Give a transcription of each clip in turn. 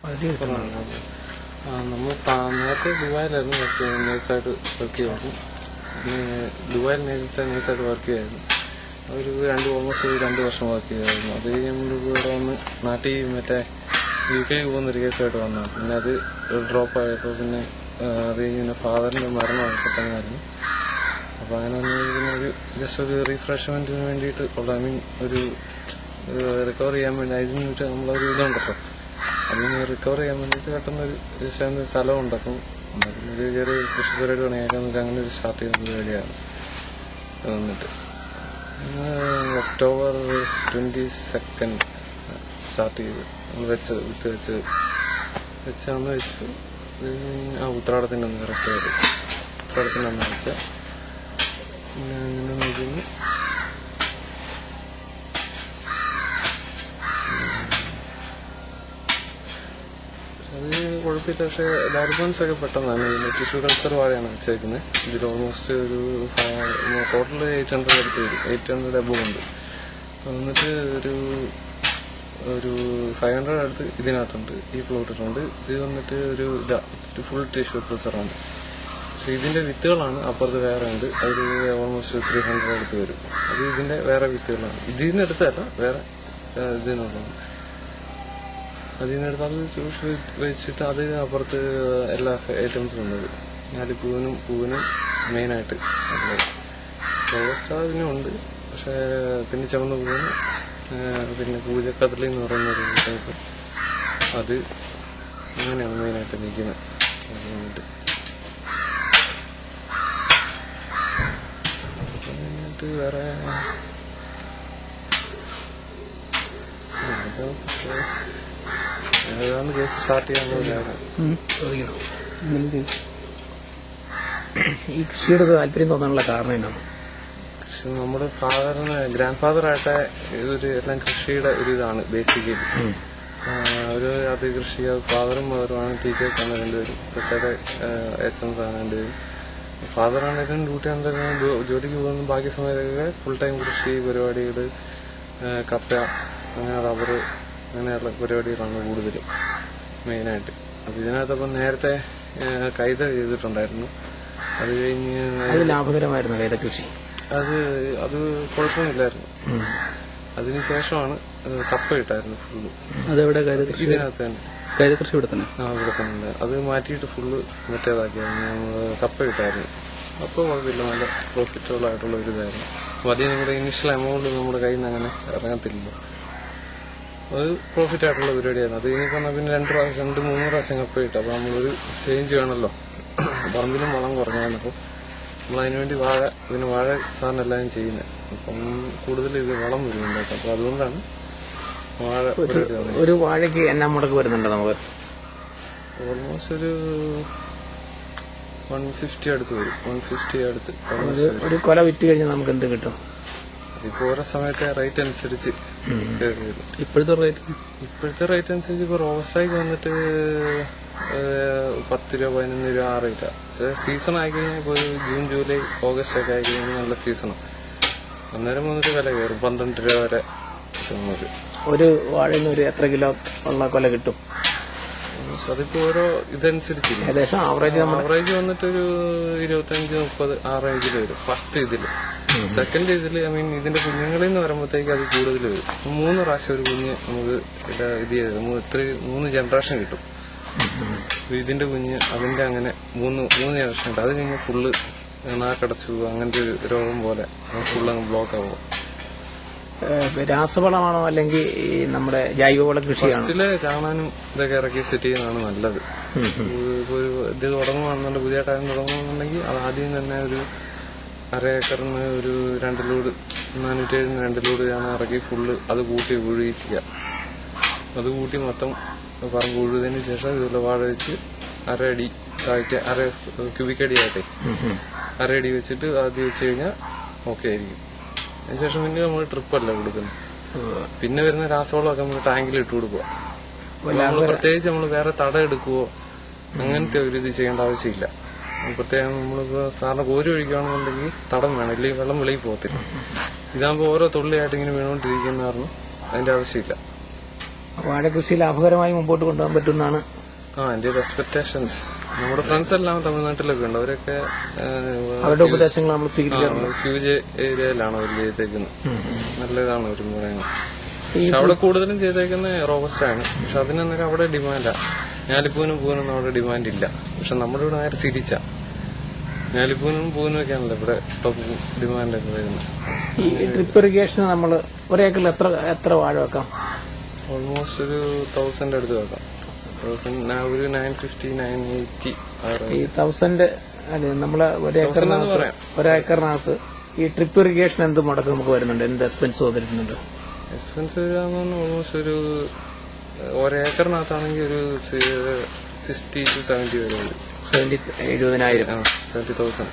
പകുതി കിട്ടുന്നുണ്ട് ആ, നമ്മൾ ഫാ- നേരത്തെ ദുബായിലായിരുന്നു വർക്ക് ചെയ്യുന്നത് നേഴ്സായിട്ട് വർക്ക് ചെയ്യുമായിരുന്നു പിന്നെ ദുബായിൽ നേരത്തെ നേഴ്സായിട്ട് വർക്ക് ചെയ്യുമായിരുന്നു ഒരു രണ്ട് ഓൾമോസ്റ്റ് ഒരു രണ്ട് വർഷം വർക്ക് ചെയ്തായിരുന്നു അത് കഴിഞ്ഞ് നമ്മൾ ഇവിടെ വന്ന് നാട്ടിൽ മറ്റേ യു കെ പോകുന്ന ഒരു കേസായിട്ട് വന്നു പിന്നെ അത് ഡ്രോപ്പ് ആയപ്പോൾ പിന്നെ ആ, അത് കഴിഞ്ഞ് പിന്നെ ഫാദറിന്റെ മരണം പെട്ടെന്നായിരുന്നു അപ്പൊ അങ്ങനെ വന്നു കഴിഞ്ഞാൽ ഒരു ജസ്റ്റ് ഒരു റീഫ്രഷ്മെന്റിന് വേണ്ടിയിട്ട് ഉള്ള ഐ മീൻ ഒരു റിക്കവർ ചെയ്യാൻ വേണ്ടി അതിന് ഒരു നമ്മളൊരു ഇതുണ്ടല്ലോ അതിന് റിക്കവർ ചെയ്യാൻ വേണ്ടിയിട്ട് പെട്ടെന്ന് ഒരു ജസ്റ്റ് ഒന്ന് സ്ഥലം ഉണ്ടാക്കും ഉണ്ടാക്കും ഒരു ചെറിയ കൃഷി പരിപാടി പണിയാക്കാൻ നമുക്ക് അങ്ങനെ ഒരു സ്റ്റാർട്ട് ചെയ്യുന്ന പരിപാടിയാണ് ഇത് വന്നിട്ട് ഇന്ന് ഒക്ടോബർ ട്വന്റി സെക്കൻഡ് സ്റ്റാർട്ട് ചെയ്ത് നമ്മൾ വെച്ചത് വിത്ത് വെച്ച് വെച്ചാന്ന് വെച്ചു ഇത് ആ ഉത്രാടത്തിൻ്റെ അന്ന് കറക്റ്റ് ആയിട്ട് ഉത്രാടത്തിൻ്റെ അന്ന് വെച്ച പിന്നെ അങ്ങനെ നോക്കുന്നു അത് കുഴപ്പമില്ല പക്ഷെ ഡെവലപ്മെന്റ്സ് ഒക്കെ പെട്ടെന്നാണ് ഇതിന് ടിഷ്യൂ കൾച്ചർ വാഴയാണ് വെച്ചേക്കുന്നത് ഇതിൽ ഓൾമോസ്റ്റ് ഒരു ടോട്ടൽ എയ്റ്റ് ഹൺഡ്രഡ് അടുത്ത് വരും എയ്റ്റ് ഹൺഡ്രഡ് എബോ ഉണ്ട് എന്നിട്ട് ഒരു ഒരു ഫൈവ് ഹൺഡ്രഡ് അടുത്ത് ഇതിനകത്തുണ്ട് ഈ പ്ലോട്ടിലുണ്ട് ഇത് വന്നിട്ട് ഒരു ഇതാ ഫുൾ ടിഷ്യൂ കൾച്ചറാണ് പക്ഷെ ഇതിന്റെ വിത്തുകളാണ് അപ്പുറത്ത് വേറെ ഉണ്ട് അത് ഓൾമോസ്റ്റ് ത്രീ ഹൺഡ്രഡ് അടുത്ത് വരും അത് ഇതിന്റെ വേറെ വിത്തുകളാണ് ഇതിൽ അടുത്തല്ല വേറെ ആ, ഇതിൽ നിന്നുള്ളതാണ് അതിൽ നിന്നെടുത്ത് അത് ചൂസ് വെച്ചിട്ട് അത് അപ്പുറത്ത് എല്ലാ ഐറ്റംസും ഉണ്ട് ഞാലിപ്പൂവിനും പൂവിനും മെയിനായിട്ട് റോസ്റ്റാദിനും ഉണ്ട് പക്ഷേ പിന്നെ ചുവന്ന പൂവിന് ആ, പിന്നെ പൂജക്കടലി എന്ന് പറയുന്ന ഒരു ഐറ്റംസ് അത് അങ്ങനെയാണ് മെയിനായിട്ട് നിൽക്കുന്നത് അത് കഴിഞ്ഞിട്ട് അത് കഴിഞ്ഞിട്ട് വേറെ ആ, അത് ഏതാണ് കേസ് സ്റ്റാർട്ട് ചെയ്യാനുള്ളത് ഉം, ചോദിക്കണം എന്തെങ്കിലും ചോദിച്ചു. ഈ കൃഷിയോട് താല്പര്യം തോന്നാനുള്ള കാരണം എന്താണ് കൃഷി നമ്മുടെ ഫാദറിന് ഗ്രാൻഡ് ഫാദറായിട്ട് ഇതൊരു എല്ലാം കൃഷിയുടെ ഒരു ഇതാണ് ബേസിക്കലി ഒരു അത് കൃഷി ഫാദറും മദറുമാണ് ടീച്ചേഴ്സാണ് രണ്ടുപേരും തൊട്ടൊക്കെ എച്ച് എംസ് ആണ് രണ്ടുപേരും ഫാദറാണെങ്കിലും ഡ്യൂട്ടി ആണെങ്കിലും ജോ- ജോലിക്ക് പോകുന്ന ബാക്കി സമയത്തൊക്കെ ഫുൾ ടൈം കൃഷി പരിപാടികൾ കപ്പ അങ്ങനെ റബ്ബർ അങ്ങനെയുള്ള പരിപാടികളാണ് കൂടുതലും മെയിനായിട്ട് അപ്പൊ ഇതിനകത്തപ്പം നേരത്തെ ആ, കൈത ചെയ്തിട്ടുണ്ടായിരുന്നു അത് കഴിഞ്ഞ് അത് ലാഭകരമായിരുന്നു വേദ കൃഷി അത് അത് കുഴപ്പമില്ലായിരുന്നു ഉം. അതിനുശേഷമാണ് ഏഹ് കപ്പ ഇട്ടായിരുന്നു ഫുള്ള് അതെവിടെ കരുത കൃഷി ഇതിനകത്ത് തന്നെ കരുത കൃഷി ഇവിടെ തന്നെ ആ ഇവിടെ തന്നെ ഉണ്ട്. അത് മാറ്റിയിട്ട് ഫുള്ള് മറ്റേതാക്കിയായിരുന്നു നമ്മള് കപ്പ ഇട്ടായിരുന്നു അപ്പോൾ കുഴപ്പമില്ല നല്ല പ്രോഫിറ്റബിൾ ആയിട്ടുള്ള ഒരു ഇതായിരുന്നു അപ്പൊ അതിൽ നമ്മുടെ ഇനിഷ്യൽ എമൗണ്ട് നമ്മുടെ കയ്യിൽ നിന്ന് അങ്ങനെ ഇറങ്ങത്തില്ല അത് പ്രോഫിറ്റ് ആയിട്ടുള്ള പരിപാടിയായിരുന്നു അത് കഴിഞ്ഞ് പറഞ്ഞാൽ പിന്നെ രണ്ട് പ്രാവശ്യം രണ്ട് മൂന്ന് പ്രാവശ്യം കപ്പ ഇട്ടു അപ്പൊ നമ്മളൊരു ചേഞ്ച് വേണമല്ലോ പറമ്പിലും വളം കുറഞ്ഞാണ് അപ്പോൾ നമ്മൾ അതിനുവേണ്ടി വാഴ പിന്നെ വാഴ സാധനം എല്ലാവരും ചെയ്യുന്നത് അപ്പം കൂടുതൽ ഇത് വളം വരുന്നുണ്ട് അപ്പൊ അതുകൊണ്ടാണ് വാഴ പരിപാടി വന്നത് ഒരു വാഴയ്ക്ക് എന്നാ മുടക്ക് വരുന്നുണ്ട് നമുക്ക് ഓൾമോസ്റ്റ് ഒരു വൺ ഫിഫ്റ്റി അടുത്ത് വരും വൺ ഫിഫ്റ്റി അടുത്ത് almost ഒരു- വരും. ഒരു കൊല വിറ്റ് കഴിഞ്ഞാൽ നമുക്ക് എന്ത് കിട്ടും അതിപ്പോ ഓരോ സമയത്തെ റേറ്റ് അനുസരിച്ച് കയറി വരും ഇപ്പോഴത്തെ റേറ്റ് ഇപ്പോഴത്തെ റേറ്റ് അനുസരിച്ച് ഇപ്പൊ റോസായിക്ക് വന്നിട്ട് ഏഹ്, പത്ത് രൂപ പതിനൊന്ന് രൂപ ആ റേറ്റാ സീസൺ ആയി കഴിഞ്ഞാൽ ഇപ്പൊ ഒരു ജൂൺ ജൂലൈ ഓഗസ്റ്റ് ഒക്കെ ആയി കഴിഞ്ഞാൽ നല്ല സീസണാണ് അന്നേരം വന്നിട്ട് വില കയറും പന്ത്രണ്ട് രൂപ വരെ കിട്ടും നമുക്ക് ഒരു വാഴയിൽ നിന്ന് ഒരു എത്ര കിലോ ഉള്ള കൊല കിട്ടും അതിപ്പോ ഓരോ ഇതനുസരിച്ചില്ല ഏകദേശം ആവറേജ് നമ്മൾ ആവറേജ് വന്നിട്ട് ഒരു ഇരുപത്തഞ്ച് മുപ്പത് ആ റേഞ്ചിൽ വരും ഫസ്റ്റ് ഇതില് സെക്കൻഡ് ഇതില് ഐ മീൻ ഇതിന്റെ കുഞ്ഞുങ്ങളിൽ നിന്ന് വരുമ്പോഴത്തേക്ക് അത് കൂടുതൽ വരും മൂന്ന് പ്രാവശ്യം ഒരു കുഞ്ഞ് നമുക്ക് ഇത് ഇത് ചെയ്ത് മൂ- ഇത്ര മൂന്ന് ജനറേഷൻ കിട്ടും അപ്പൊ ഇതിന്റെ കുഞ്ഞ് അതിന്റെ അങ്ങനെ മൂന്ന് മൂന്ന് ജനറേഷൻ ഉണ്ട് അത് കഴിഞ്ഞ് ഫുള്ള് നാക്കടച്ചു അങ്ങനത്തെ ഒരു രോഗം പോലെ ഫുള്ള് അങ്ങ് ബ്ലോക്ക് ആവും ഏഹ്, രാസവളമാണോ അല്ലെങ്കിൽ ഈ നമ്മുടെ ജൈവവള കൃഷിയാണോ ഫസ്റ്റില് കാണാനും ഇതൊക്കെ ഇറക്കി സെറ്റ് ചെയ്യുന്നതാണ് നല്ലത് ഇപ്പൊ ഒരു ഇത് തുടങ്ങുകയാണെന്നുണ്ടെങ്കിൽ പുതിയ കാര്യം തുടങ്ങുകയാണെന്നുണ്ടെങ്കിൽ അത് ആദ്യം തന്നെ ഒരു അര ഏക്കറിന് ഒരു രണ്ട് ലോഡ് നാനൂറ്റേഴിന് രണ്ട് ലോഡ് ഞാൻ ഇറക്കി ഫുള്ള് അത് കൂട്ടി ഉഴുകിക്കുക അത് കൂട്ടി മൊത്തം പറമ്പ് ഉഴുതിന് ശേഷം ഇതുപോലെ വാഴ വെച്ച് അര അടി താഴ്ച അര ക്യൂബിക് അടി ആയിട്ടെ അര അടി വെച്ചിട്ട് ആദ്യം വെച്ച് കഴിഞ്ഞാൽ ഓക്കെ ആയിരിക്കും അതിനുശേഷം പിന്നെ നമ്മൾ ട്രിപ്പല്ല കൊടുക്കുന്നത് പിന്നെ വരുന്ന രാസവളമൊക്കെ നമ്മൾ ടാങ്കിൽ ഇട്ട് കൊടുക്കുക നമ്മൾ പ്രത്യേകിച്ച് നമ്മൾ വേറെ തട എടുക്കുവോ അങ്ങനത്തെ ഒരു ഇത് ചെയ്യേണ്ട ആവശ്യമില്ല പ്രത്യേകം നമ്മളിപ്പോ സാറിന് കോരി ഒഴിക്കുകയാണെന്നുണ്ടെങ്കിൽ തടം വേണം ഇല്ലെങ്കിൽ വെള്ളം വെളിയിൽ പോകത്തില്ല ഇതാകുമ്പോൾ ഓരോ തുള്ളിയായിട്ട് ഇങ്ങനെ വീണുകൊണ്ടിരിക്കുന്ന കാരണം അതിന്റെ ആവശ്യമില്ല വാഴകൃഷി ലാഭകരമായി മുമ്പോട്ട് കൊണ്ടുപോകാൻ പറ്റുമെന്നാണ് ആ എന്റെ ഒരു എക്സ്പെക്ടേഷൻസ് നമ്മുടെ ഫ്രണ്ട്സ് എല്ലാം തമിഴ്നാട്ടിലൊക്കെ ഉണ്ട് അവരൊക്കെ അവരുടെ ഉപദേശങ്ങൾ നമ്മൾ സ്വീകരിക്കാറുണ്ട് ഹ്യൂജ് ഏരിയയിലാണ് അവർ ചെയ്തേക്കുന്നത് നല്ലതാണ് അവർ പറയുന്നത് ഈ പക്ഷെ അവിടെ കൂടുതലും ചെയ്തേക്കുന്ന റോബസ്റ്റ് ആണ് പക്ഷെ അതിനന്നേരം അവിടെ ഡിമാൻഡാ ഞാലിപ്പൂവിനും പൂവിനും അവിടെ ഡിമാൻഡ് ഇല്ല പക്ഷെ നമ്മുടെ ഇവിടെ നേരെ തിരിച്ച ഞാലിപ്പൂവിനും പൂവിനും ഒക്കെയാണല്ലോ ഇവിടെ ടോപ്പ് ഡിമാൻഡ് ഒക്കെ വരുന്നത് ഈ ഡ്രിപ്പ് ഇറിഗേഷന് നമ്മൾ ഒരേക്കറിൽ എത്ര എത്ര വാഴ വെക്കാം ഓൾമോസ്റ്റ് ഒരു തൗസൻഡ് അടുത്ത് വെക്കാം തൗസൻഡ് ഒരു നയൻ ഫിഫ്റ്റി നയൻ എയ്റ്റി ഈ തൗസൻഡ് അല്ലെ നമ്മള് ഒരേക്കറിനകത്ത് പറയാം. ഒരേക്കറിനകത്ത് ഈ ട്രിപ്പ് ഇറിഗേഷൻ എന്ത് മുടക്ക് നമുക്ക് വരുന്നുണ്ട് എന്ത് എക്സ്പെൻസ് വന്നിരുന്നുണ്ട് എക്സ്പെൻസ് വരികയെന്ന് ഓൾമോസ്റ്റ് ഒരു ഒരേക്കറിനകത്താണെങ്കിൽ ഒരു സിക്സ്റ്റി ടു സെവന്റി വരെ വരും സെവന്റി എഴുപതിനായിരം seventy thousand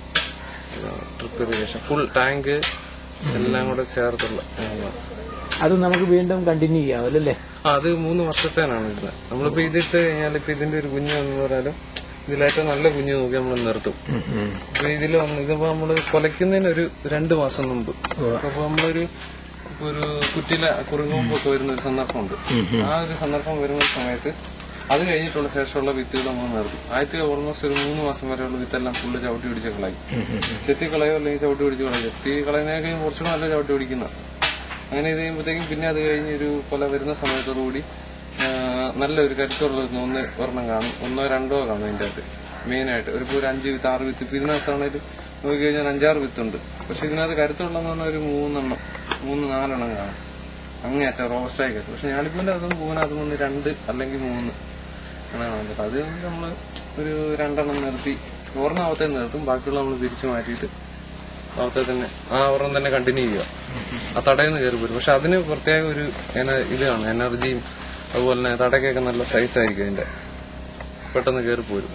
drip irrigation full tank എല്ലാം കൂടെ ചേർത്തുള്ള ആ. അത് നമുക്ക് വീണ്ടും കണ്ടിന്യൂ ചെയ്യാം അല്ലല്ലേ ആ, അത് മൂന്ന് വർഷത്തേനാണ് ഇത് നമ്മളിപ്പോ ഇതിട്ട് കഴിഞ്ഞാൽ ഇപ്പൊ ഇതിന്റെ ഒരു കുഞ്ഞ് എന്ന് പറഞ്ഞാലും ഇതിലേറ്റവും നല്ല കുഞ്ഞ് നോക്കി നമ്മൾ നിർത്തും ഇപ്പൊ ഇതിൽ വന്ന് ഇതിപ്പോ നമ്മള് കൊലയ്ക്കുന്നതിന് ഒരു രണ്ട് മാസം മുമ്പ് അപ്പൊ നമ്മളൊരു ഇപ്പൊ ഒരു കുറ്റില കുറുങ്ങുമ്പൊക്കെ വരുന്ന ഒരു സന്ദർഭമുണ്ട് ആ ഒരു സന്ദർഭം വരുന്ന സമയത്ത് അത് കഴിഞ്ഞിട്ടുള്ള ശേഷമുള്ള വിത്തുകൾ നമ്മൾ നിർത്തും ആദ്യത്തെ ഓൾമോസ്റ്റ് ഒരു മൂന്ന് മാസം വരെയുള്ള വിത്തെല്ലാം ഫുള്ള് ചവിട്ടി പിടിച്ച് കളയും ചെത്തി കളയോ അല്ലെങ്കിൽ ചവിട്ടി പിടിച്ച് കളയും ചെത്തി കളയുന്നതിനൊക്കെ കുറച്ചുകൂടെ നല്ല ചവിട്ടി പിടിക്കുന്ന അങ്ങനെ ഇത് ചെയ്യുമ്പോഴത്തേക്കും പിന്നെ അത് കഴിഞ്ഞ് ഒരു കൊല വരുന്ന സമയത്തോടുകൂടി ആ, നല്ലൊരു കരുത്തുള്ള ഒരു ഒന്ന് ഒരെണ്ണം കാണും ഒന്നോ രണ്ടോ കാണും ഇതിന്റെ അകത്ത് മെയിനായിട്ട് ഒരു ഒരു അഞ്ച് വിത്ത് ആറ് വിത്ത് ഇപ്പൊ ഇതിനകത്താണേലും നോക്കി കഴിഞ്ഞാൽ അഞ്ചാറ് വിത്തുണ്ട് പക്ഷെ ഇതിനകത്ത് കരുത്തുള്ളതെന്ന് പറഞ്ഞാൽ ഒരു മൂന്നെണ്ണം മൂന്ന് നാലെണ്ണം കാണും അങ്ങേറ്റ റോസ്റ്റായിക്കത്ത് പക്ഷെ ഞാനിപ്പോ അതും പൂവിനകത്ത് നിന്ന് രണ്ട് അല്ലെങ്കിൽ മൂന്ന് അങ്ങനെ കാണുന്നത് അത് നമ്മള് ഒരു രണ്ടെണ്ണം നിർത്തി ഒരെണ്ണം അവത്തെ നിർത്തും ബാക്കിയുള്ള നമ്മൾ പിരിച്ചു മാറ്റിയിട്ട് അവത്തെ തന്നെ ആ ഒരെണ്ണം തന്നെ കണ്ടിന്യൂ ചെയ്യുക ആ തടയെന്ന് കയറി പോരും പക്ഷെ അതിന് പ്രത്യേക ഒരു എന- ഇതാണ് എനർജിയും അതുപോലെ തന്നെ തടക്കൊക്കെ നല്ല സൈസ് ആയിരിക്കും അതിന്റെ പെട്ടെന്ന് കയറി പോരും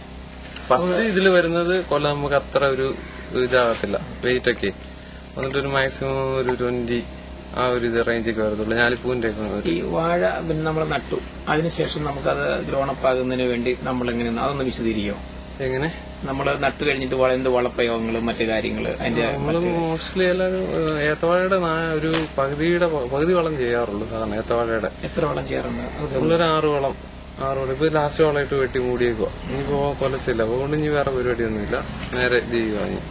ഫസ്റ്റ് ഇതിൽ വരുന്നത് കൊല്ല നമുക്ക് അത്ര ഒരു ഇതാകത്തില്ല വെയിറ്റ് ഒക്കെ എന്നിട്ട് ഒരു മാക്സിമം ഒരു ട്വന്റി ആ ഒരു ഇത് റേഞ്ചൊക്കെ വരത്തുള്ളൂ ഞാലിപ്പൂവിന്റെ ഒക്കെ വരും ഈ വാഴ പിന്നെ നമ്മൾ നട്ടു അതിനുശേഷം നമുക്കത് ഗ്രോണപ്പ് ആകുന്നതിന് വേണ്ടി നമ്മൾ എങ്ങനെ അതൊന്ന് വിശദീകരിക്കോ എങ്ങനെ നമ്മൾ നട്ടു കഴിഞ്ഞിട്ട് വള- എന്ത് വളപ്രയോഗങ്ങളും മറ്റു കാര്യങ്ങള് അതിന്റെ നമ്മള് മോസ്റ്റ്ലി എല്ലാവരും ഏഹ്, ഏത്തവാഴയുടെ നാ- ഒരു പകുതിയുടെ പ- പകുതി വളം ചെയ്യാറുള്ളൂ സാധാരണ ഏത്തവാഴയുടെ എത്ര വളം ചെയ്യാറുണ്ട് അത് നമ്മളൊരു ആറ് വളം ആറ് വളം ഇപ്പൊ ലാസ്റ്റ് വളമായിട്ട് വെട്ടി മൂടിയേക്കുവാ ഇനിയിപ്പോ കൊലച്ചില്ല അതുകൊണ്ട് ഇനി വേറെ പരിപാടിയൊന്നുമില്ല നേരെ ഇത് ചെയ്യുക ഇനി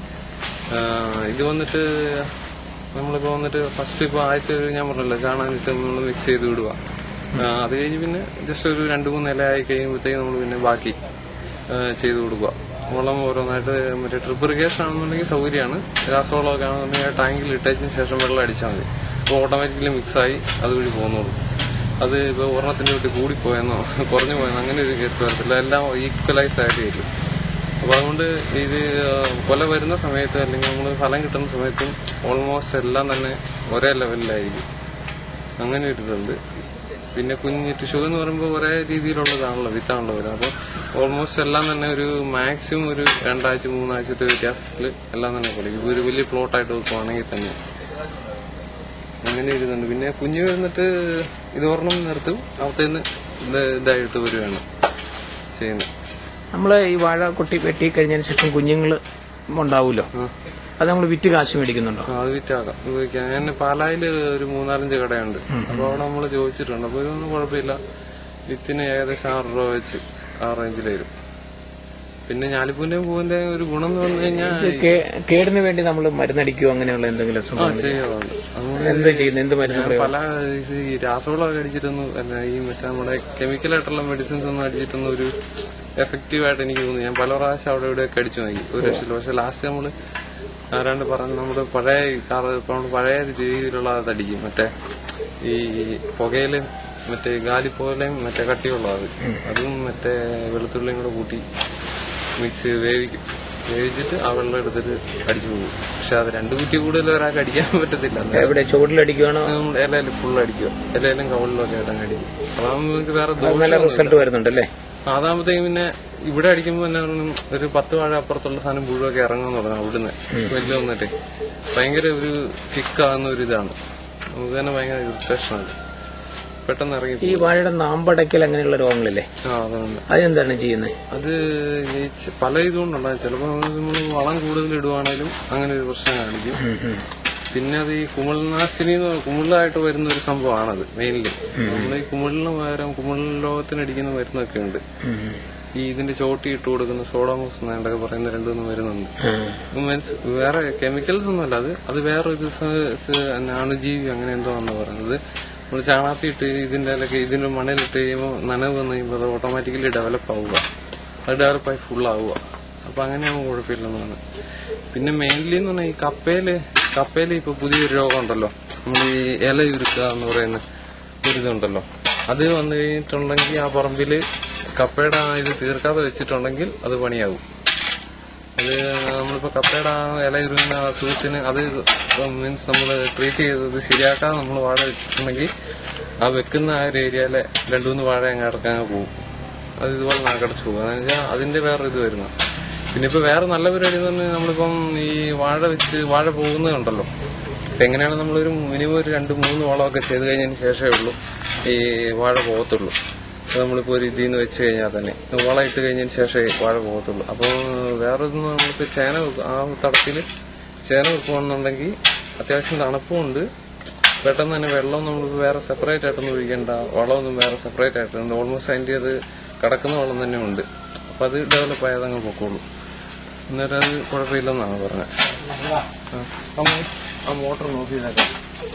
ആഹ്, ഇത് വന്നിട്ട് നമ്മളിപ്പോ വന്നിട്ട് ഫസ്റ്റ് ഇപ്പൊ ആദ്യത്തെ ഒരു ഞാൻ പറഞ്ഞല്ലോ ചാണകമിട്ട് നമ്മൾ മിക്സ് ചെയ്ത് വിടുക ആഹ്, അത് കഴിഞ്ഞ് പിന്നെ ജസ്റ്റ് ഒരു രണ്ടു മൂന്ന് ഇല ആയി കഴിയുമ്പോഴത്തേക്ക് നമ്മൾ പിന്നെ ബാക്കി ആഹ്, ചെയ്ത് കൊടുക്കുക വളം ഓരോന്നായിട്ട് മറ്റേ ട്രിപ്പ് ഇറിഗേഷൻ ആണെന്നുണ്ടെങ്കിൽ സൗകര്യമാണ് രാസവളമൊക്കെ ആണെന്നുണ്ടെങ്കിൽ ആ ടാങ്കിൽ ഇട്ടതിന് ശേഷം വെള്ളം അടിച്ചാൽ മതി അപ്പോൾ ഓട്ടോമാറ്റിക്കലി മിക്സായി അതുവഴി പോകുന്നുള്ളൂ അത് ഇപ്പൊ ഒരെണ്ണത്തിന്റെ വീട്ടിൽ കൂടിപ്പോയെന്നോ കുറഞ്ഞു പോയെന്നോ അങ്ങനെ ഒരു കേസ് വരത്തില്ല എല്ലാം ഈക്വലൈസ് ആയിട്ട് വരും അപ്പൊ അതുകൊണ്ട് ഇത് ആ, കൊല വരുന്ന സമയത്ത് അല്ലെങ്കിൽ നമ്മൾ ഫലം കിട്ടുന്ന സമയത്തും ഓൾമോസ്റ്റ് എല്ലാം തന്നെ ഒരേ ലെവലിലായിരിക്കും അങ്ങനെ ഒരു ഇതുണ്ട് പിന്നെ കുഞ്ഞ് ടിഷ്യൂ എന്ന് പറയുമ്പോൾ ഒരേ രീതിയിലുള്ളതാണല്ലോ വിത്താണല്ലോ വരും അപ്പോൾ ഓൾമോസ്റ്റ് എല്ലാം തന്നെ ഒരു മാക്സിമം ഒരു രണ്ടാഴ്ച മൂന്നാഴ്ചത്തെ വ്യത്യാസത്തിൽ എല്ലാം തന്നെ കൊലയ്ക്കും ഇപ്പൊ ഒരു വലിയ പ്ലോട്ടായിട്ട് വെക്കുവാണെങ്കിൽ തന്നെ അങ്ങനെ ഇരുന്നുണ്ട് പിന്നെ കുഞ്ഞ് വരുന്നിട്ട് ഇത് ഒരെണ്ണം നിർത്തും അവിടത്തേന്ന് ഇത് ഇതായിട്ട് വരികയാണ് ചെയ്യുന്നത് നമ്മൾ ഈ വാഴ കൊട്ടി വെട്ടി കഴിഞ്ഞതിന് ശേഷം കുഞ്ഞുങ്ങൾ ഉണ്ടാവുമല്ലോ അത് നമ്മൾ വിറ്റ് കാശ് മേടിക്കുന്നുണ്ടോ ആ, അത് വിറ്റാക്കാം ഉപയോഗിക്കാം ഞാൻ പാലായില് ഒരു മൂന്നാലഞ്ച് കടയുണ്ട് അപ്പൊ അവിടെ നമ്മൾ ചോദിച്ചിട്ടുണ്ട് അപ്പൊ ഇതൊന്നും കുഴപ്പമില്ല വിത്തിന് ഏകദേശം ആറ് രൂപ വെച്ച് ആ റേഞ്ചിൽ വരും പിന്നെ ഞാലിപ്പൂന്റെയും പൂവിന്റെ ഒരു ഗുണം എന്ന് പറഞ്ഞു കഴിഞ്ഞാൽ കേ- കേടിന് വേണ്ടി നമ്മൾ മരുന്നടിക്കുകയോ അങ്ങനെയുള്ള എന്തെങ്കിലും സംഭവം ചെയ്യാറുണ്ട് അതുകൊണ്ട് എന്ത് ചെയ്യുന്നു എന്ത് മരുന്ന് പ്രയോഗം പല ഇത് ഈ രാസവളമൊക്കെ അടിച്ചിട്ടൊന്നും അല്ല ഈ മറ്റേ നമ്മുടെ കെമിക്കലായിട്ടുള്ള മെഡിസിൻസ് ഒന്നും അടിച്ചിട്ടൊന്നും ഒരു എഫക്റ്റീവ് ആയിട്ട് എനിക്ക് തോന്നുന്നു ഞാൻ പല പ്രാവശ്യം അവിടെ ഇവിടെയൊക്കെ അടിച്ചു നോക്കി ഒരു രക്ഷയില്ല പക്ഷെ ലാസ്റ്റ് നമ്മള് ആരാണ്ട് പറഞ്ഞു നമ്മുടെ പഴയ കാർ ഇപ്പൊ നമ്മള് പഴയ രീതിയിലുള്ള അത് അടിക്കും മറ്റേ ഈ പുകയിലും മറ്റേ ഗാലിപ്പോലെയും മറ്റേ കട്ടിയുള്ള അത് അതും മറ്റേ വെളുത്തുള്ളിയും കൂടെ കൂട്ടി മിക്സ് ചെയ്ത് വേവിക്കും വേവിച്ചിട്ട് ആ വെള്ളം എടുത്തിട്ട് അടിച്ചു പോകും പക്ഷെ അത് രണ്ടു കുറ്റി കൂടുതൽ ഒരാൾക്ക് അടിക്കാൻ പറ്റത്തില്ല എവിടെ ചുവട്ടിലടിക്കുകയാണോ ഇലയിൽ ഫുൾ അടിക്കുക ഇലയിലും കവളിലും ഒക്കെ ആയിട്ട് അങ്ങ് അടിക്കും അതാകുമ്പോൾ നമുക്ക് വേറെ അത് നല്ല ദോഷം റിസൾട്ട് വരുന്നുണ്ടല്ലേ അതാകുമ്പോഴത്തേക്കും പിന്നെ ഇവിടെ അടിക്കുമ്പോൾ തന്നെ പറഞ്ഞാൽ ഒരു പത്ത് വാഴ അപ്പുറത്തുള്ള സാധനം മുഴുവൊക്കെ ഇറങ്ങാൻ തുടങ്ങും അവിടുന്ന് സ്മെല്ല് വന്നിട്ട് ഭയങ്കര ഒരു കിക്കാകുന്ന ഒരു ഇതാണ് നമുക്ക് തന്നെ ഭയങ്കര ഇറിറ്റേഷനാണ് പെട്ടെന്ന് ഇറങ്ങി ഈ വാഴയുടെ നാമ്പടയ്ക്കൽ അങ്ങനെയുള്ള രോഗങ്ങളില്ലേ ആ അതുകൊണ്ട് അതെന്താണ് ചെയ്യുന്നത് അത് ഈ ച- പല ഇതുകൊണ്ടുണ്ടാകും ചിലപ്പോൾ നമ്മൾ വളം കൂടുതൽ ഇടുവാണെങ്കിലും അങ്ങനെ ഒരു പ്രശ്നം കാണിക്കും പിന്നെ അത് ഈ കുമിൾനാശിനി എന്ന് പറ- കുമിളായിട്ട് വരുന്ന ഒരു സംഭവമാണത് മെയിൻലി നമ്മൾ ഈ കുമിളിന് പകരം കുമിൾ രോഗത്തിനടിക്കുന്ന മരുന്നൊക്കെ ഉണ്ട് ഈ ഇതിന്റെ ചോട്ടി ഇട്ട് കൊടുക്കുന്ന സോഡാമോസ് എന്നൊക്കെ പറയുന്ന രണ്ടുമൂന്ന് മരുന്നുണ്ട് മീൻസ് വേറെ കെമിക്കൽസ് ഒന്നുമല്ല അത് അത് വേറെ ഒരു സ- സ- അണുജീവി അങ്ങനെ എന്തോ ആണ് പറയുന്നത് നമ്മൾ ചാണാത്തിട്ട് ഇതിന്റെ അല്ലെങ്കിൽ ഇതിന്റെ മണ്ണിലിട്ട് കഴിയുമ്പോൾ നനവ് വന്നു കഴിയുമ്പോൾ അത് ഓട്ടോമാറ്റിക്കലി ഡെവലപ്പ് ആവുക അത് ഡെവലപ്പായി ഫുൾ ആവുക അപ്പൊ അങ്ങനെയാകുമ്പോൾ കുഴപ്പമില്ലെന്നാണ് പിന്നെ മെയിൻലി എന്ന് പറഞ്ഞാൽ ഈ കപ്പയില് കപ്പയില് ഇപ്പൊ പുതിയൊരു രോഗം ഉണ്ടല്ലോ നമ്മൾ ഈ ഇല ഉരുക്കുക എന്ന് പറയുന്ന ഒരു ഇതുണ്ടല്ലോ അത് വന്നു കഴിഞ്ഞിട്ടുണ്ടെങ്കിൽ ആ പറമ്പില് കപ്പയുടെ ആ ഇത് തീർക്കാതെ വെച്ചിട്ടുണ്ടെങ്കിൽ അത് പണിയാകും അത് നമ്മളിപ്പോ കപ്പയുടെ ആ ഇല ഇരുന്ന അസുഖത്തിന് അത് മീൻസ് നമ്മൾ ട്രീറ്റ് ചെയ്തത് ശരിയാക്കാതെ നമ്മൾ വാഴ വെച്ചിട്ടുണ്ടെങ്കിൽ ആ വെക്കുന്ന ആ ഒരു ഏരിയയിലെ രണ്ടുമൂന്ന് വാഴ അങ്ങ് അടക്കങ്ങ് പോകും അത് ഇതുപോലെ നാക്കടച്ചു പോകും അതെന്ന് വെച്ചാൽ അതിന്റെ വേറെ ഇത് വരുന്ന പിന്നെ ഇപ്പൊ വേറെ നല്ല പരിപാടി എന്ന് പറഞ്ഞാൽ നമ്മളിപ്പം ഈ വാഴ വെച്ച് വാഴ പോകുന്നതുണ്ടല്ലോ ഇപ്പൊ എങ്ങനെയാണ് നമ്മളൊരു മിനിമം ഒരു രണ്ട് മൂന്ന് വളമൊക്കെ ചെയ്ത് കഴിഞ്ഞതിന് ശേഷമേ ഉള്ളൂ ഈ വാഴ പോകത്തുള്ളൂ അത് നമ്മളിപ്പോ ഒരു ഇതിൽ നിന്ന് വെച്ച് കഴിഞ്ഞാൽ തന്നെ വളം ഇട്ട് കഴിഞ്ഞതിന് ശേഷമേ വാഴ പോകത്തുള്ളൂ അപ്പോൾ വേറെ ഒന്നും നമ്മളിപ്പോ ചേന വെക്കും ആ തടത്തിൽ ചേന വെക്കുകയാണെന്നുണ്ടെങ്കിൽ അത്യാവശ്യം തണുപ്പും ഉണ്ട് പെട്ടെന്ന് തന്നെ വെള്ളം നമ്മൾ വേറെ സെപ്പറേറ്റ് ആയിട്ടൊന്നും ഒഴിക്കണ്ട വളമൊന്നും വേറെ സെപ്പറേറ്റ് ആയിട്ടുണ്ട് ഓൾമോസ്റ്റ് അതിന്റെ അത് കിടക്കുന്ന വെള്ളം തന്നെ ഉണ്ട് അപ്പൊ അത് ഡെവലപ്പ് ആയത് അങ്ങ് പൊക്കോളൂ അന്നേരം അത് കുഴപ്പമില്ലെന്നാണ് പറഞ്ഞത് ആ. ആ മോ- ആ മോട്ടർ നോക്കി ഇതാക്കാം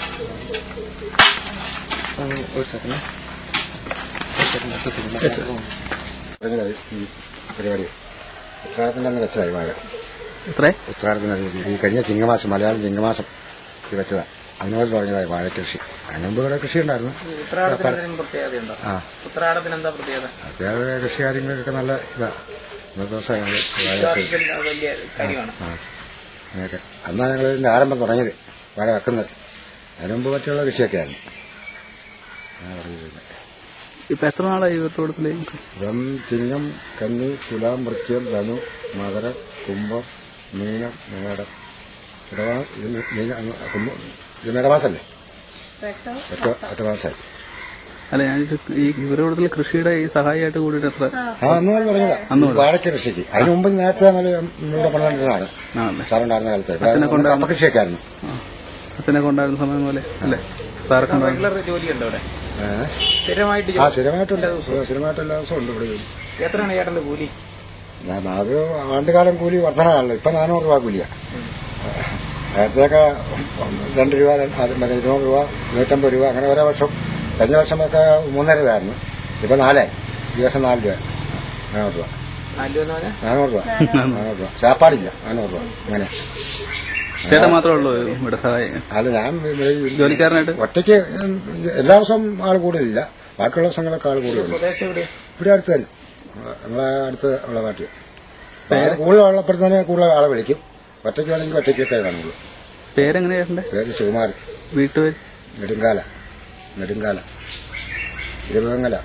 ആ, ഒരു സെക്കൻഡ് ഒരു സെക്കൻഡ് ഒറ്റ സെക്കൻഡ് പറഞ്ഞത് ഈ പരിപാടി ഉത്രാടത്തിന്റെ അന്ന് വെച്ചതായി വാഴ എത്രേ ഉത്രാടത്തിന്റെ അന്ന് ഈ കഴിഞ്ഞ ചിങ്ങമാസം മലയാളം ചിങ്ങമാസം ഇത് വെച്ചതാ അതിനോട് തുടങ്ങിയതായി വാഴ കൃഷി അതിന് മുമ്പ് ഇവിടെ കൃഷി ഉണ്ടായിരുന്നു ഉത്രാടത്തിന് പ്രത്യേകതയുണ്ടോ ആ ഉത്രാടത്തിന് എന്താ പ്രത്യേകത അത്യാവശ്യം കൃഷി കാര്യങ്ങൾക്കൊക്കെ നല്ല ഇതാ ഇന്നത്തെ ദിവസം ഞങ്ങൾ വാഴ വെച്ചത്. വലിയ കാര്യമാണ് ആ അങ്ങനെയൊക്കെ അന്നാണ് ഞങ്ങൾ ഇതിന്റെ ആരംഭം തുടങ്ങിയത് വാഴ വെക്കുന്നത് അതിന് മുമ്പ് മറ്റുള്ള കൃഷിയൊക്കെ ആയിരുന്നു അങ്ങനെ പറഞ്ഞിരുന്നത് ഇപ്പൊ എത്ര നാളായി വീട്ടുകൂടത്തില് ഇതം ചിങ്ങം കന്നി തുലാം വൃശ്യം ധനു മകര കുംഭം മീനം മേടം ഇടവാ ഇത് മീന കുംഭം ഇത് മേടമാസല്ലേ ഒറ്റ ഒറ്റ മാസമായി അല്ല ഞാൻ ഈ ഇവരുടെ കൃഷിയുടെ ഈ സഹായിയായിട്ട് കൂടിയിട്ട് എത്ര ആ അന്ന് മുതൽ തുടങ്ങിയതാ വാഴയ്ക്ക് കൃഷിക്ക് അതിന് മുമ്പ് നേരത്തെ നമ്മൾ ഇവിടെ പണിതുകൊണ്ടിരുന്നതാണ് ആണല്ലേ സാറുണ്ടായിരുന്ന കാലത്ത് ഇവിടെ കപ്പ കൃഷിയൊക്കെ ആയിരുന്നു അച്ഛനെ കൊണ്ടായിരുന്ന സമയം പോലെ അല്ലേ സാറൊക്കെ റെഗുലർ ജോലിയുണ്ടോ അവിടെ ഏഹ്? സ്ഥിരമായിട്ട് ആ സ്ഥിരമായിട്ടുണ്ട് സ്ഥിരമായിട്ട് എല്ലാ ദിവസവും ഉണ്ട് ഇവിടെ ജോലി എത്രയാണ് ചേട്ടന്റെ കൂലി ഞാൻ അത് ആണ്ടുകാലം കൂലി വർധനമാണല്ലോ ഇപ്പൊ നാനൂറ് രൂപ കൂലിയാ നേരത്തെയൊക്കെ രണ്ട് രൂപ അത് മറ്റേ ഇരുന്നൂറ് രൂപ നൂറ്റമ്പത് രൂപ അങ്ങനെ ഓരോ വർഷം കഴിഞ്ഞ വർഷമൊക്കെ മൂന്നര രൂപയായിരുന്നു ഇപ്പൊ നാലേ ഈ വർഷം നാല് രൂപ നാനൂറ് രൂപ നാനൂറ് രൂപ നാനൂറ് രൂപ ചാപ്പാടില്ല നാനൂറ് രൂപ അങ്ങനെ ചേട്ടൻ മാത്രമേ ഉള്ളൂ ഇവിടെ സഹായം അത് ഞാൻ ഈ ജോലിക്കാരനായിട്ട് ഒറ്റയ്ക്ക് എല്ലാ ദിവസവും ആൾ കൂടുതലില്ല ബാക്കിയുള്ള ദിവസങ്ങളൊക്കെ ആൾ കൂടുതലുണ്ട് സ്വദേശം ഇവിടെ ഇവിടെ അടുത്ത് തന്നെ നമ്മളെ അടുത്ത് ഉള്ള നാട്ടിൽ കൂടുതൽ ഉള്ളപ്പോഴത്തന്നെ കൂടുതൽ ആളെ വിളിക്കും ഒറ്റയ്ക്ക് വേണമെങ്കിൽ ഒറ്റയ്ക്കൊക്കെ കാണുള്ളൂ പേരെങ്ങനെ ചേട്ടന്റെ പേര് സുകുമാരൻ വീട്ടുപേര് നെടുങ്കാല നെടുങ്കാല ഇരുപങ്ങല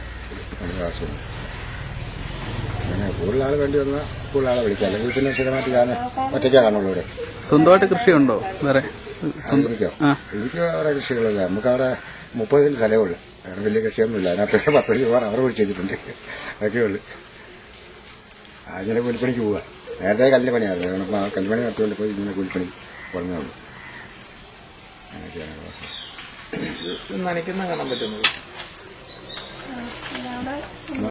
അങ്ങനെ കൂടുതൽ ആൾ വേണ്ടി വന്നാൽ കൂടുതൽ ആളെ വിളിക്കാം അല്ലെങ്കിൽ പിന്നെ സ്ഥിരമായിട്ട് ഞാൻ ഒറ്റയ്ക്കേ കാണുള്ളൂ ഇവിടെ സ്വന്തമായിട്ട് കൃഷിയുണ്ടോ വേറെ സ്വന്തം- എനിക്കോ ആ എനിക്ക് അവിടെ കൃഷികളില്ല നമുക്ക് അവിടെ മുപ്പത് സെന്റ് സ്ഥലമേ ഉള്ളൂ വേറെ വലിയ കൃഷിയൊന്നുമില്ല അതിനകത്ത് പത്ത് രൂപ അവർ പിടിച്ച് വെച്ചിട്ടുണ്ട് അതൊക്കെ ഉള്ളു അങ്ങനെ കൂലിപ്പണിക്ക് പോവുക നേരത്തെ കല്ലുപണിയായിരുന്നു അതുകൊണ്ട് ആ കല്ലുപണി നടത്തുകൊണ്ട് പോയി ഇങ്ങനെ കൂലിപ്പണി കുറഞ്ഞേ ഉള്ളൂ അങ്ങനെയൊക്കെയാണ് നനയ്ക്കുന്ന കാണാൻ പറ്റുന്നത്